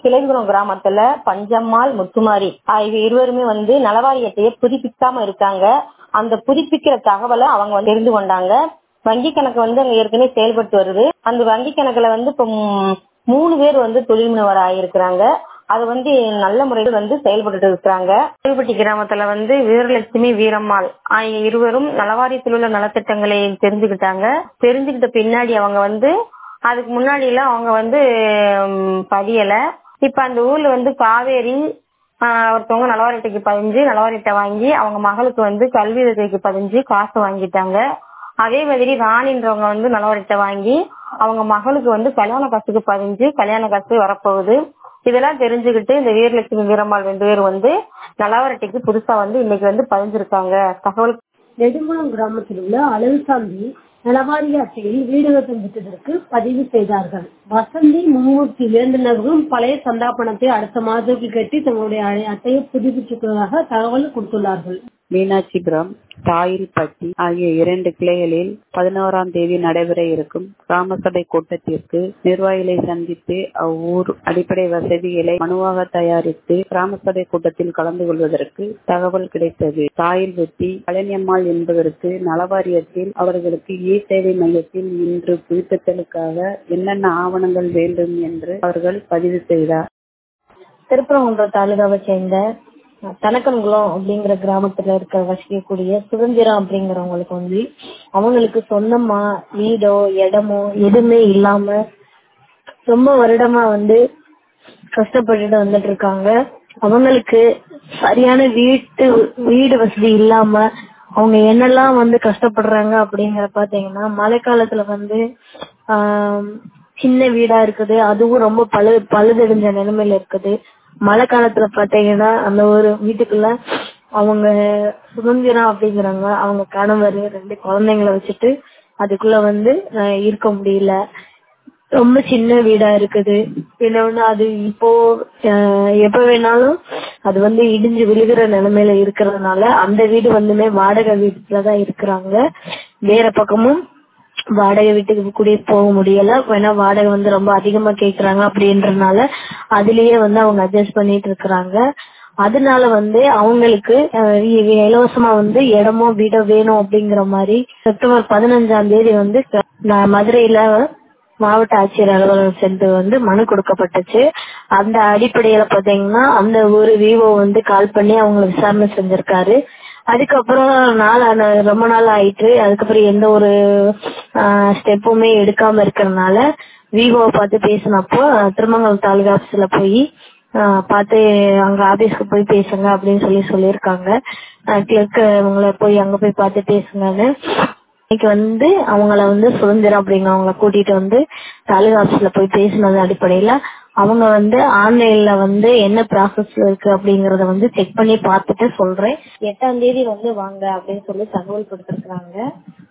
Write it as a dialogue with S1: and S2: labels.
S1: கிளைங்குளம் கிராமத்துல பஞ்சம்மாள் முத்துமாரி ஆகிய இருவருமே வந்து நலவாரி அட்டையை புதுப்பிக்காம இருக்காங்க அந்த புதுப்பிக்கிற தகவலை அவங்க வந்து தெரிந்து கொண்டாங்க வங்கி கணக்கு வந்து அங்க ஏற்கனவே செயல்பட்டு வருது அந்த வங்கி கணக்குல வந்து இப்போ ம், மூணு பேர் வந்து தொழில் முனைவர் ஆகியிருக்கிறாங்க அது வந்து நல்ல முறையில் வந்து செயல்பட்டு இருக்கிறாங்க கோவில்பட்டி கிராமத்துல வந்து வீரலட்சுமி வீரம்மாள் ஆகிய இருவரும் நலவாரியத்தில் உள்ள நலத்திட்டங்களை தெரிஞ்சுக்கிட்டாங்க தெரிஞ்சுக்கிட்ட பின்னாடி அவங்க வந்து அதுக்கு முன்னாடி எல்லாம் அவங்க வந்து ம், பதியல இப்ப அந்த ஊர்ல வந்து காவேரி ஆஹ் ஒருத்தவங்க நலவாரி அட்டைக்கு பதிஞ்சு நலவாரி அட்டை வாங்கி அவங்க மகளுக்கு வந்து கல்வி உதவிக்கு பதிஞ்சு காசு வாங்கிட்டாங்க அதே மாதிரி ராணின்றவங்க வந்து நலவாரி அட்டை வாங்கி அவங்க மகளுக்கு வந்து கல்யாண காசுக்கு பதிஞ்சு கல்யாண காசு வரப்போகுது இதெல்லாம் தெரிஞ்சுக்கிட்டு இந்த வீரலட்சுமி வீரம்மாள் ரெண்டு பேரும் வந்து நலவாரி அட்டைக்கு புதுசா வந்து இன்னைக்கு வந்து பதிஞ்சிருக்காங்க தகவல்
S2: நெடுங்குளம் கிராமத்தில் உள்ள அழகுசாமி நலவாரிய அட்டையில் வீடு கட்டும் திட்டத்திற்கு பதிவு செய்தார்கள் வசந்தி மும்மூர்த்தி விருந்தினர்களும் பழைய சந்தா பணத்தை அடுத்த மாதத்துக்கு கட்டி தங்களுடைய அ- அட்டையை புதுப்பிச்சுள்ளதாக தகவல் கொடுத்துள்ளார்கள்
S3: மீனாட்சிபுரம் தாயில்பட்டி ஆகிய இரண்டு கிளைகளில் பதினோராம் தேதி நடைபெற இருக்கும் கிராம சபை கூட்டத்திற்கு நிர்வாகிகளை சந்தித்து அவ்வூர் அடிப்படை வசதிகளை மனுவாக தயாரித்து கிராம சபை கூட்டத்தில் கலந்து கொள்வதற்கு தகவல் கிடைத்தது தாயில்பட்டி பழனியம்மாள் என்பதற்கு நலவாரியத்தில் அவர்களுக்கு இ சேவை மையத்தில் இன்று புதுப்பித்தலுக்காக என்னென்ன ஆவணங்கள் வேண்டும் என்று அவர்கள் பதிவு செய்தார்
S4: திருப்பரங்குன்றம் தாலுகாவை சேர்ந்த தனக்கன்குளம் அப்படிங்கிற கிராமத்துல இருக்க வசிக்கக்கூடிய சுதந்திரம் அப்படிங்கிறவங்களுக்கு வந்து அவங்களுக்கு சொந்தமா வீடோ இடமோ எதுவுமே இல்லாம ரொம்ப வருடமா வந்து கஷ்டப்பட்டுட்டு வந்துட்டு இருக்காங்க அவங்களுக்கு சரியான வீட்டு வீடு வசதி இல்லாம அவங்க என்னெல்லாம் வந்து கஷ்டப்படுறாங்க அப்படிங்கிற பாத்தீங்கன்னா மழை காலத்துல வந்து ஆஹ் சின்ன வீடா இருக்குது அதுவும் ரொம்ப பழு பழுதடைஞ்ச நிலைமையில இருக்குது மழை காலத்துல பாத்தீங்கன்னா அந்த ஒரு வீட்டுக்குள்ள அவங்க சுதந்திரம் அப்படிங்கிறாங்க அவங்க கணவர் ரெண்டு குழந்தைங்களை வச்சுட்டு அதுக்குள்ள வந்து ஆஹ் இருக்க முடியல ரொம்ப சின்ன வீடா இருக்குது இன்னொன்னு அது இப்போ ஆஹ் எப்ப வேணாலும் அது வந்து இடிஞ்சு விழுகிற நிலைமையில இருக்கிறதுனால அந்த வீடு வந்துமே வாடகை வீட்டுலதான் இருக்கிறாங்க வேற பக்கமும் வாடகை வீட்டுக்கு கூட போக முடியல ஏன்னா வாடகை வந்து ரொம்ப அதிகமா கேக்குறாங்க அப்படின்றதுனால அதுலயே வந்து அவங்க அட்ஜஸ்ட் பண்ணிட்டு இருக்கிறாங்க அதனால வந்து அவங்களுக்கு அஹ், இ- இலவசமா வந்து இடமோ வீடோ வேணும் அப்படிங்கிற மாதிரி செப்டம்பர் பதினஞ்சாம் தேதி வந்து க- நான் மதுரையில மாவட்ட ஆட்சியர் அலுவலகம் சென்று வந்து மனு கொடுக்கப்பட்டுச்சு அந்த அடிப்படையில பாத்தீங்கன்னா அந்த ஒரு விவோ வந்து கால் பண்ணி அவங்களை விசாரணை செஞ்சிருக்காரு அதுக்கப்புறம் நாள் ஆன- ரொம்ப நாள் ஆயிட்டு அதுக்கப்புறம் எந்த ஒரு ஸ்டெப்புமே எடுக்காம இருக்கறனால விவோ பார்த்து பேசினப்போ திருமங்கலம் தாலுகா ஆபீஸ்ல போய் ஆஹ் பார்த்து அங்க ஆபீஸ்க்கு போய் பேசுங்க அப்படின்னு சொல்லி சொல்லியிருக்காங்க கிளர்க்கு அவங்கள போய் அங்க போய் பார்த்து பேசுங்கன்னு இன்னைக்கு வந்து அவங்கள வந்து சுதந்திரம் அப்படிங்கிறவங்கள கூட்டிட்டு வந்து தாலுகா ஆபீஸ்ல போய் பேசினது அடிப்படையில அவங்க வந்து ஆன்லைன்ல வந்து என்ன ப்ராசஸ்ல இருக்கு அப்படிங்கறத வந்து செக் பண்ணி பார்த்துட்டு சொல்றேன் எட்டாம் தேதி வந்து வாங்க அப்படின்னு சொல்லி தகவல் கொடுத்திருக்காங்க